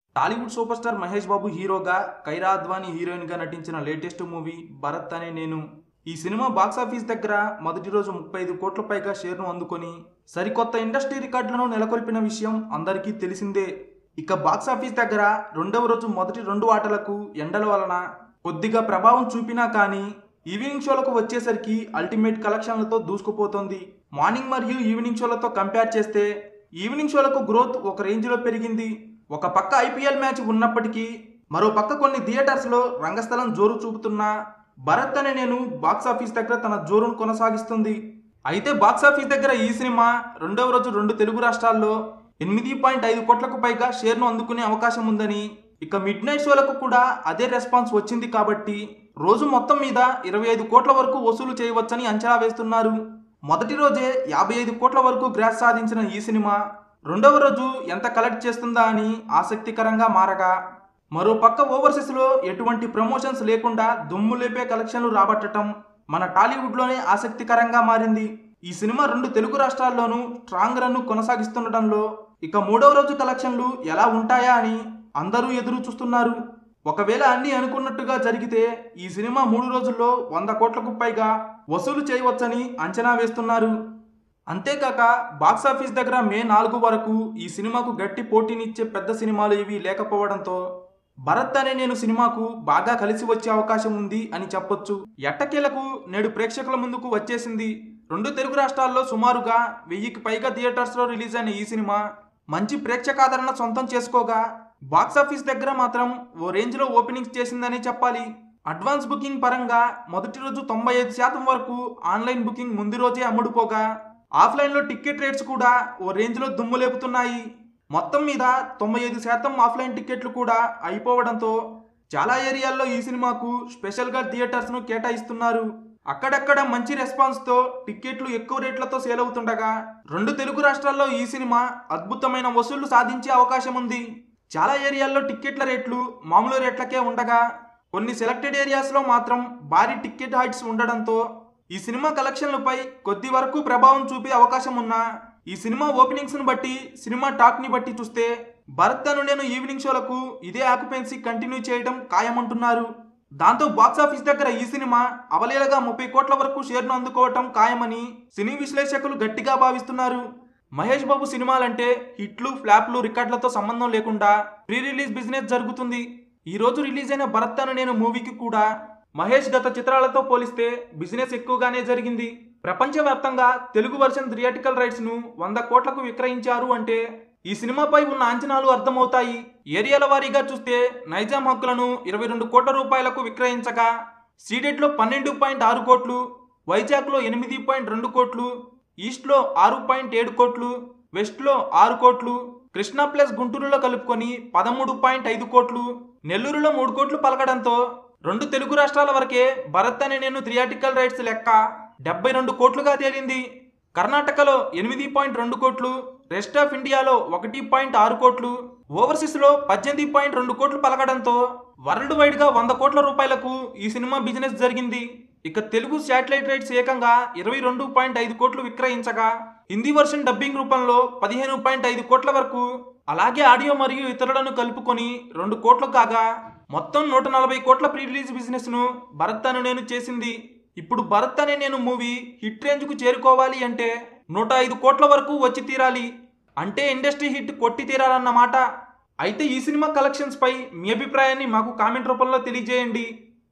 Tollywood super star Mahesh Babu హీరోగా Kiara Advani heroine గా నటించిన లేటెస్ట్ మూవీ భరత్ అనే నేను ఈ సినిమా బాక్సాఫీస్ దగ్గర మొదటి రోజు ముప్పై ఐదు కోట్ల పైగా షేర్ను అందుకొని సరికొత్త ఇండస్ట్రీ రికార్డులను నెలకొల్పిన విషయం అందరికీ తెలిసిందే ఇక బాక్సాఫీస్ దగ్గర రెండవ రోజు మొదటి రెండు ఆటలకు ఎండల వలన కొద్దిగా ప్రభావం చూపినా కానీ ఈవినింగ్ షోలకు వచ్చేసరికి అల్టిమేట్ కలెక్షన్లతో దూసుకుపోతోంది మార్నింగ్ మరియు ఈవినింగ్ షోలతో కంపేర్ చేస్తే ఈవినింగ్ షోలకు గ్రోత్ ఒక రేంజ్లో పెరిగింది ఒక పక్క ఐపీఎల్ మ్యాచ్ ఉన్నప్పటికీ మరో పక్క కొన్ని థియేటర్స్లో రంగస్థలం జోరు చూపుతున్నా భరత్ అనే నేను బాక్సాఫీస్ దగ్గర తన జోరును కొనసాగిస్తుంది అయితే బాక్సాఫీస్ దగ్గర ఈ సినిమా రెండవ రోజు రెండు తెలుగు రాష్ట్రాల్లో ఎనిమిది పాయింట్ ఐదు కోట్లకు పైగా షేర్ను అందుకునే అవకాశం ఉందని ఇక మిడ్ నైట్ షోలకు కూడా అదే రెస్పాన్స్ వచ్చింది కాబట్టి రోజు మొత్తం మీద ఇరవై ఐదు కోట్ల వరకు వసూలు చేయవచ్చని అంచనా వేస్తున్నారు మొదటి రోజే యాభై ఐదు కోట్ల వరకు గ్రాస్ సాధించిన ఈ సినిమా రెండవ రోజు ఎంత కలెక్ట్ చేస్తుందా అని ఆసక్తికరంగా మారగా మరో పక్క ఓవర్సీస్లో ఎటువంటి ప్రమోషన్స్ లేకుండా దుమ్ము లేపే కలెక్షన్లు రాబట్టడం మన టాలీవుడ్లోనే ఆసక్తికరంగా మారింది ఈ సినిమా రెండు తెలుగు రాష్ట్రాల్లోనూ స్ట్రాంగ్ రన్ను కొనసాగిస్తుండటంలో ఇక మూడవ రోజు కలెక్షన్లు ఎలా ఉంటాయా అని అందరూ ఎదురు చూస్తున్నారు ఒకవేళ అన్ని అనుకున్నట్టుగా జరిగితే ఈ సినిమా మూడు రోజుల్లో వంద కోట్లకు పైగా వసూలు చేయవచ్చని అంచనా వేస్తున్నారు అంతేకాక బాక్సాఫీస్ దగ్గర మే నాలుగు వరకు ఈ సినిమాకు గట్టి పోటీనిచ్చే పెద్ద సినిమాలు ఇవి లేకపోవడంతో భరత్ అనే నేను సినిమాకు బాగా కలిసి వచ్చే అవకాశం ఉంది అని చెప్పొచ్చు ఎట్టకేలకు నేడు ప్రేక్షకుల ముందుకు వచ్చేసింది రెండు తెలుగు రాష్ట్రాల్లో సుమారుగా వెయ్యికి పైగా థియేటర్స్లో రిలీజ్ అయిన ఈ సినిమా మంచి ప్రేక్షకాదరణ సొంతం చేసుకోగా బాక్సాఫీస్ దగ్గర మాత్రం ఓ రేంజ్లో ఓపెనింగ్స్ చేసిందనే చెప్పాలి అడ్వాన్స్ బుకింగ్ పరంగా మొదటి రోజు తొంభై ఐదు శాతం వరకు ఆన్లైన్ బుకింగ్ ముందు రోజే అమ్ముడుపోగా ఆఫ్లైన్లో టికెట్ రేట్స్ కూడా ఓ రేంజ్లో దుమ్ము లేపుతున్నాయి మొత్తం మీద తొంభై ఐదు శాతం ఆఫ్లైన్ టికెట్లు కూడా అయిపోవడంతో చాలా ఏరియాల్లో ఈ సినిమాకు స్పెషల్గా థియేటర్స్ను కేటాయిస్తున్నారు అక్కడక్కడ మంచి రెస్పాన్స్తో టికెట్లు ఎక్కువ రేట్లతో సేల్ అవుతుండగా రెండు తెలుగు రాష్ట్రాల్లో ఈ సినిమా అద్భుతమైన వసూళ్లు సాధించే అవకాశం ఉంది చాలా ఏరియాల్లో టిక్కెట్ల రేట్లు మామూలు రేట్లకే ఉండగా కొన్ని సెలెక్టెడ్ ఏరియాస్లో మాత్రం భారీ టికెట్ హైట్స్ ఉండడంతో ఈ సినిమా కలెక్షన్లపై కొద్ది వరకు ప్రభావం చూపే అవకాశం ఉన్నా ఈ సినిమా ఓపెనింగ్స్ను బట్టి సినిమా టాక్ని బట్టి చూస్తే భరత్ అను నేను ఈవినింగ్ షోలకు ఇదే ఆక్యుపెన్సీ కంటిన్యూ చేయడం ఖాయమంటున్నారు దాంతో బాక్సాఫీస్ దగ్గర ఈ సినిమా అవలీలగా ముప్పై కోట్ల వరకు షేర్ను అందుకోవటం ఖాయమని సినీ విశ్లేషకులు గట్టిగా భావిస్తున్నారు మహేష్ బాబు సినిమాలంటే హిట్లు ఫ్లాప్లు రికార్డులతో సంబంధం లేకుండా ప్రీ రిలీజ్ బిజినెస్ జరుగుతుంది ఈ రోజు రిలీజ్ అయిన భరత్ అను నేను మూవీకి కూడా మహేష్ గత చిత్రాలతో పోలిస్తే బిజినెస్ ఎక్కువగానే జరిగింది ప్రపంచవ్యాప్తంగా తెలుగు వర్షన్ థియేటికల్ రైట్స్ ను వంద కోట్లకు విక్రయించారు అంటే ఈ సినిమాపై ఉన్న అంచనాలు అర్థమవుతాయి ఏరియాల వారీగా చూస్తే నైజాం హక్కులను ఇరవై రెండు కోట్ల రూపాయలకు విక్రయించగా సీడెట్లో పన్నెండు పాయింట్ ఆరు కోట్లు వైజాగ్లో ఎనిమిది పాయింట్ రెండు కోట్లు ఈస్ట్లో ఆరు పాయింట్ ఏడు కోట్లు వెస్ట్లో ఆరు కోట్లు కృష్ణా ప్లస్ గుంటూరులో కలుపుకొని పదమూడు పాయింట్ ఐదు కోట్లు నెల్లూరులో మూడు కోట్లు పలకడంతో రెండు తెలుగు రాష్ట్రాల వరకే భరత్ అనే నేను థియేటికల్ రైట్స్ లెక్క డెబ్బై రెండు కోట్లుగా తేలింది కర్ణాటకలో ఎనిమిది పాయింట్ రెండు కోట్లు రెస్ట్ ఆఫ్ ఇండియాలో ఒకటి పాయింట్ ఆరు కోట్లు ఓవర్సీస్లో పద్దెనిమిది పాయింట్ రెండు కోట్లు పలకడంతో వరల్డ్ వైడ్ గా వంద కోట్ల రూపాయలకు ఈ సినిమా బిజినెస్ జరిగింది ఇక తెలుగు శాటిలైట్ రైట్స్ ఏకంగా ఇరవై రెండు పాయింట్ ఐదు కోట్లు విక్రయించగా హిందీ వర్షన్ డబ్బింగ్ రూపంలో పదిహేను పాయింట్ ఐదు కోట్ల వరకు అలాగే ఆడియో మరియు ఇతరులను కలుపుకొని రెండు కోట్లు కాగా మొత్తం నూట నలభై కోట్ల ప్రీ రిలీజ్ బిజినెస్ ను భరత్ అను నేను చేసింది ఇప్పుడు భరత్ అనే నేను మూవీ హిట్ రేంజ్ కు చేరుకోవాలి అంటే నూట ఐదు కోట్ల వరకు వచ్చి తీరాలి అంటే ఇండస్ట్రీ హిట్ కొట్టి తీరాలన్నమాట అయితే ఈ సినిమా కలెక్షన్స్ పై మీ అభిప్రాయాన్ని మాకు కామెంట్ రూపంలో తెలియజేయండి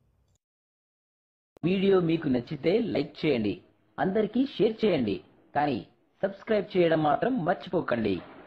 వీడియో మీకు నచ్చితే లైక్ చేయండి అందరికీ షేర్ చేయండి కానీ సబ్స్క్రైబ్ చేయడం మాత్రం మర్చిపోకండి